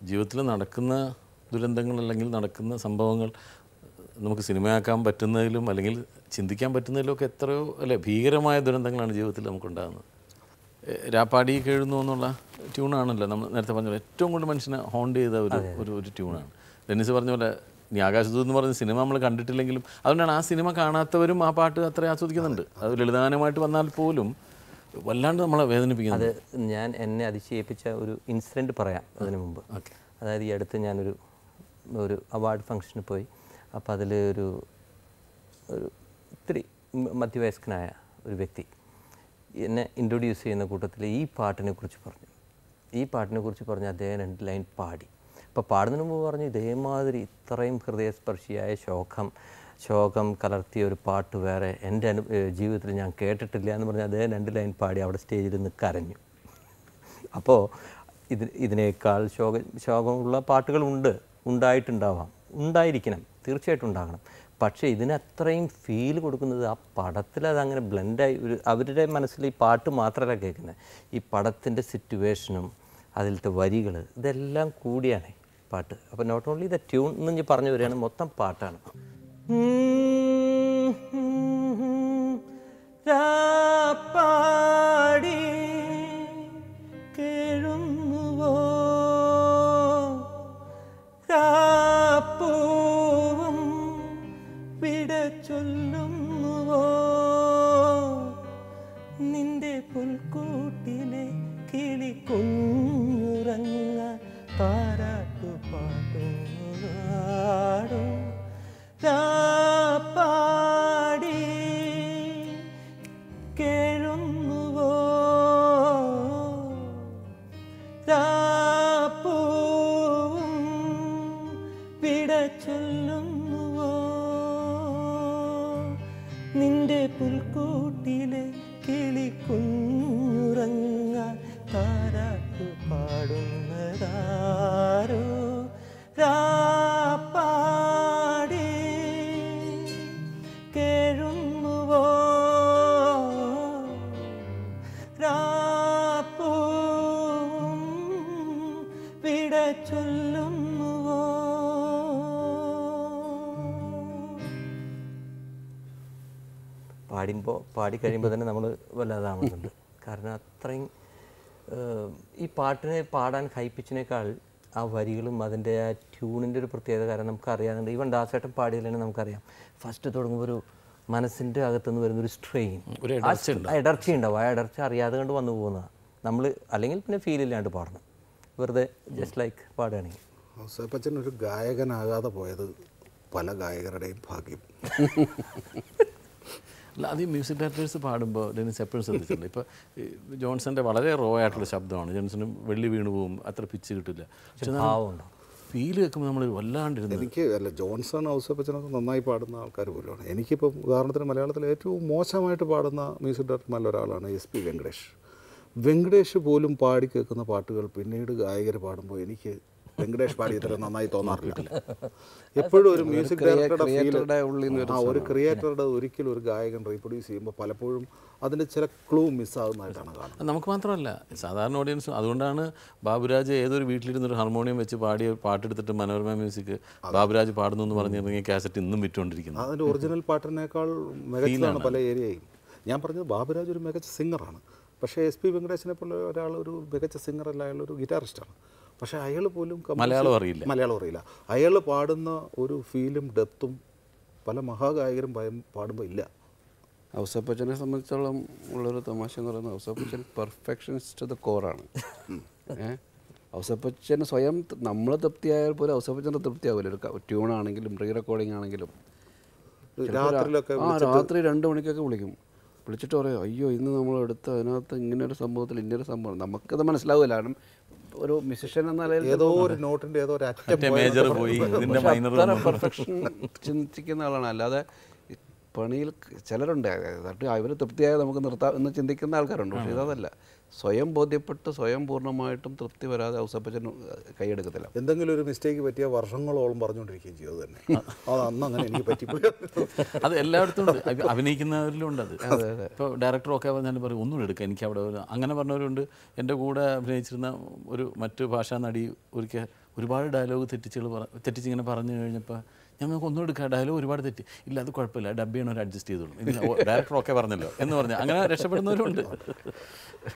ജീവിതത്തിൽ നടക്കുന്ന ദുരന്തങ്ങൾ അല്ലെങ്കിൽ നടക്കുന്ന സംഭവങ്ങൾ നമുക്ക് സിനിമയാക്കാൻ പറ്റുന്നതിലും അല്ലെങ്കിൽ ചിന്തിക്കാൻ പറ്റുന്നതിലും ഒക്കെ എത്രയോ അല്ലെ ഭീകരമായ ദുരന്തങ്ങളാണ് ജീവിതത്തിൽ നമുക്കുണ്ടാകുന്നത് ഏഹ് രാപ്പാടി കേഴുന്നു എന്നുള്ള ട്യൂണാണല്ലോ നമ്മൾ നേരത്തെ പറഞ്ഞ പോലെ ഏറ്റവും കൂടുതൽ മനുഷ്യനെ ഹോണ്ട് ചെയ്ത ഒരു ഒരു ഒരു ട്യൂണാണ് ഡെന്നിസ് പറഞ്ഞ പോലെ ഇനി ആകാശദൂത് എന്ന് പറഞ്ഞ സിനിമ നമ്മൾ കണ്ടിട്ടില്ലെങ്കിലും അതുകൊണ്ടാണ് ആ സിനിമ കാണാത്തവരും ആ പാട്ട് അത്ര ആസ്വദിക്കുന്നുണ്ട് അത് ലളിതഗാനമായിട്ട് വന്നാൽ പോലും വല്ലാണ്ട് നമ്മളെ വേദനിപ്പിക്കുന്നത് അത് ഞാൻ എന്നെ അതിശയിപ്പിച്ച ഒരു ഇൻസിഡൻറ്റ് പറയാം അതിനു മുമ്പ് അതായത് ഈ അടുത്ത് ഞാനൊരു ഒരു അവാർഡ് ഫംഗ്ഷന് പോയി അപ്പോൾ അതിൽ ഒരു ഒരു ഇത്തിരി മ- മധ്യവയസ്കനായ ഒരു വ്യക്തി എന്നെ ഇൻട്രൊഡ്യൂസ് ചെയ്യുന്ന കൂട്ടത്തിൽ ഈ പാട്ടിനെ കുറിച്ച് പറഞ്ഞു ഈ പാട്ടിനെ കുറിച്ച് പറഞ്ഞ് അദ്ദേഹം രണ്ട് ലൈൻ പാടി അപ്പോൾ പാടുന്നതിന് മുമ്പ് പറഞ്ഞു ഇതേമാതിരി ഇത്രയും ഹൃദയസ്പർശിയായ ശോകം ശോകം കലർത്തിയ ഒരു പാട്ട് വേറെ എൻ്റെ അനു ഏഹ് ജീവിതത്തിൽ ഞാൻ കേട്ടിട്ടില്ല എന്ന് പറഞ്ഞ് അദ്ദേഹം രണ്ട് ലൈൻ പാടി അവിടെ സ്റ്റേജിൽ നിന്ന് കരഞ്ഞു അപ്പോൾ ഇത് ഇതിനേക്കാൾ ശോക ശോകമുള്ള പാട്ടുകളുണ്ട് ഉണ്ടായിട്ടുണ്ടാവാം ഉണ്ടായിരിക്കണം തീർച്ചയായിട്ടും ഉണ്ടാകണം പക്ഷേ ഇതിനത്രയും ഫീൽ കൊടുക്കുന്നത് ആ പടത്തിൽ അതങ്ങനെ ബ്ലെൻഡായി ഒരു അവരുടെ മനസ്സിൽ ഈ പാട്ട് മാത്രമല്ല കേൾക്കുന്നത് ഈ പടത്തിൻ്റെ സിറ്റുവേഷനും അതിലത്തെ വരികൾ ഇതെല്ലാം കൂടിയാണ് ഈ പാട്ട് അപ്പോൾ നോട്ട് ഓൺലി ദ ട്യൂൺ എന്ന് ഞാൻ പറഞ്ഞു വരികയാണ് മൊത്തം പാട്ടാണ് പാടി കേഴുന്നുവോ രാപ്പൂവും വിട ചൊല്ലുന്നുവോ നിന്റെ പുൽക്കൂട്ടിലെ കിളി കുഞ്ഞുറങ്ങ പാരാട്ടു പാടുന്നു പാടി കേഴുന്നുവോ രാപ്പൂവും വിട ചൊല്ലുന്നുവോ നിന്റെ പുൽക്കൂട്ടിലെ കിളി കുഞ്ഞുറങ്ങ താരാട്ടു പാടുന്നതാരോ രാപ്പാടി കേഴുന്നുവോ രാപ്പൂവും വിട ചൊല്ലുന്നുവോ പാടുമ്പോൾ പാടിക്കഴിയുമ്പോൾ തന്നെ നമ്മൾ വല്ലാതാവുന്നുണ്ട് കാരണം അത്രയും ഏഹ്, ഈ പാട്ടിനെ പാടാൻ ഹൈപ്പിച്ചിനേക്കാൾ ആ വരികളും അതിൻ്റെ ആ ട്യൂണിൻ്റെ ഒരു പ്രത്യേകത കാരണം നമുക്കറിയാറുണ്ട് ഈവൻ ദാസേട്ടൻ പാടിയതിലാണ് നമുക്കറിയാം ഫസ്റ്റ് തുടങ്ങുമ്പോൾ ഒരു മനസ്സിൻ്റെ അകത്തുനിന്ന് വരുന്ന ഒരു സ്ട്രെയിൻ ഒരു ഇടർച്ച ഉണ്ടാവും ആ ഇടർച്ച അറിയാതെ കണ്ട് വന്നു പോകുന്നതാണ് നമ്മൾ അല്ലെങ്കിൽ പിന്നെ ഫീൽ ഇല്ലാണ്ട് പാടണം വെറുതെ ജസ്റ്റ് ലൈക്ക് പാടുകയാണെങ്കിൽ ഔസേപ്പച്ചൻ ഒരു ഗായകനാകാതെ പോയത് പല ഗായകരുടെയും ഭാഗ്യം അല്ല അത് ഈ മ്യൂസിക് ഡയറക്ടേഴ്സ് പാടുമ്പോൾ ഡെനിസ് എപ്പോഴും ശ്രദ്ധിച്ചിട്ടുണ്ട് ഇപ്പോൾ ജോൺസന്റെ വളരെ റോ ആയിട്ടുള്ള ശബ്ദമാണ് ജോൺസന് വെള്ളി വീണു പോകും അത്ര പിച്ച് കിട്ടില്ല പക്ഷെ ഭാവമുണ്ടോ ഫീൽ കേൾക്കുമ്പോൾ നമ്മൾ വല്ലാണ്ടിരുന്നത് എനിക്ക് അല്ല ജോൺസൺ ഔസേപ്പച്ചനൊക്കെ നന്നായി പാടുന്ന ആൾക്കാർ പോലെയാണ് എനിക്കിപ്പം ഉദാഹരണത്തിന് മലയാളത്തിൽ ഏറ്റവും മോശമായിട്ട് പാടുന്ന മ്യൂസിക് ഡയറക്ടർമാരിൽ ഒരാളാണ് എസ് പി വെങ്കടേഷ് വെങ്കടേഷ് പോലും പാടി കേൾക്കുന്ന പാട്ടുകൾ പിന്നീട് ഗായകർ പാടുമ്പോൾ എനിക്ക് വെങ്കടേഷ് പാടി ഇത്ര നന്നായി തോന്നാറില്ല എപ്പോഴും ഒരു മ്യൂസിക് ഡയറക്ടറുടെ ക്രിയേറ്ററുടെ ഉള്ളിൽ നിന്ന് ഫീൽ ആ ഒരു ക്രിയേറ്ററുടെ ഒരിക്കലും ഒരു ഗായകൻ റീപ്രൊഡ്യൂസ് ചെയ്യുമ്പോൾ പലപ്പോഴും അതിൻ്റെ ചില ക്ലൂ മിസ്സാകുന്നതായിട്ടാണ് കാണുന്നത് അത് നമുക്ക് മാത്രമല്ല സാധാരണ ഓഡിയൻസും അതുകൊണ്ടാണ് ബാബുരാജ് ഏതൊരു വീട്ടിലിരുന്ന് ഒരു ഹാർമോണിയം വെച്ച് പാടിയ പാട്ടെടുത്തിട്ട് മനോരമ മ്യൂസിക് ബാബുരാജ് പാടുന്നു എന്ന് പറഞ്ഞിറങ്ങിയ കാസറ്റ് ഇന്നും വിറ്റുകൊണ്ടിരിക്കുന്നത് അതിൻ്റെ ഒറിജിനൽ പാട്ടിനേക്കാൾ മികച്ചതാണ് പല ഏരിയയും ഞാൻ പറഞ്ഞത് ബാബുരാജ് ഒരു മികച്ച സിംഗറാണ് പക്ഷേ എസ് പി വെങ്കടേശനെ പോലെ ഒരാൾ ഒരു മികച്ച സിംഗറല്ല അയാൾ ഒരു ഗിറ്റാറിസ്റ്റാണ് പക്ഷേ അയാൾ പോലും compose- മലയാളം അറിയില്ല. മലയാളം അറിയില്ല അയാൾ പാടുന്ന ഒരു ഫീലും ഡെത്തും പല മഹാഗായകരും ഭയം പാടുമ്പോൾ ഇല്ല ഔസപ്പച്ചനെ സംബന്ധിച്ചോളം ഉള്ളൊരു തമാശ എന്ന് പറയുന്നത് ഔസപ്പച്ചൻ പെർഫെക്ഷനിസ്റ്റ് ദ കോറാണ് ഏഹ് ഔസപ്പച്ചന് സ്വയം നമ്മൾ തൃപ്തിയായാൽ പോലും ഔസപ്പച്ചൻ്റെ തൃപ്തിയാവില്ല ഒരു ട്യൂണാണെങ്കിലും റീ റെക്കോർഡിംഗ് ആണെങ്കിലും ചിലപ്പോൾ രാ- രാത്രിയിലൊക്കെ ആ രാത്രി രണ്ട് മണിക്കൊക്കെ വിളിക്കും വിളിച്ചിട്ട് പറയും അയ്യോ ഇന്ന് നമ്മൾ എടുത്ത അതിനകത്ത് ഇങ്ങനെ ഒരു സംഭവത്തിൽ ഇന്നൊരു സംഭവം നമുക്കത് മനസ്സിലാവില്ല കാരണം ഒരു മ്യൂസിഷ്യൻ എന്ന നിലയിൽ ഏതോ ഒരു നോട്ടിൻ്റെ ഏതോ ഒരു അറ്റം മറ്റേ മേജർ പോയി ഇതിന്റെ മൈനർ അത്ര പെർഫെക്ഷൻ ചിന്തിക്കുന്ന ആളാണ് അല്ലാതെ ഈ പണിയിൽ ചിലരുണ്ട് എന്നിട്ട് അവർ തൃപ്തിയായ നമുക്ക് നിർത്താം എന്ന് ചിന്തിക്കുന്ന ആൾക്കാരുണ്ട് പക്ഷേ ഇതല്ല സ്വയം ബോധ്യപ്പെട്ട് സ്വയം പൂർണ്ണമായിട്ടും തൃപ്തി വരാതെ ഔസപ്പച്ചൻ കൈയെടുക്കത്തില്ല എന്തെങ്കിലും ഒരു മിസ്റ്റേക്ക് പറ്റിയ വർഷങ്ങളോളം പറഞ്ഞുകൊണ്ടിരിക്കുകയും ചെയ്യും അത് തന്നെ അത് അന്ന് അങ്ങനെ എനിക്ക് പറ്റിപ്പോയി അത് എല്ലായിടത്തും ഉണ്ട് അഭി- അഭിനയിക്കുന്നവരിലും ഉണ്ട് അത് ഇപ്പോൾ ഡയറക്ടറൊക്കെ പറഞ്ഞാലും പറയും ഒന്നുകൂടെ എടുക്കുക എനിക്ക് അവിടെ ഒരു അങ്ങനെ പറഞ്ഞവരുണ്ട് എൻ്റെ കൂടെ അഭിനയിച്ചിരുന്ന ഒരു മറ്റു ഭാഷാ നടി ഒരിക്കൽ ഒരുപാട് ഡയലോഗ് തെറ്റിച്ചുകൾ പറ തെറ്റിച്ചിങ്ങനെ പറഞ്ഞു കഴിഞ്ഞപ്പോൾ ഞാൻ നമുക്ക് ഒന്നും എടുക്കാം ഡയലോഗ് ഒരുപാട് തെറ്റി ഇല്ല അത് കുഴപ്പമില്ല ഡബ് ചെയ്യണവർ അഡ്ജസ്റ്റ് ചെയ്തോളും ഇല്ല ഡയറക്ടർ ഒക്കെ പറഞ്ഞല്ലോ എന്ന് പറഞ്ഞു അങ്ങനെ രക്ഷപ്പെടുന്നവരുണ്ട്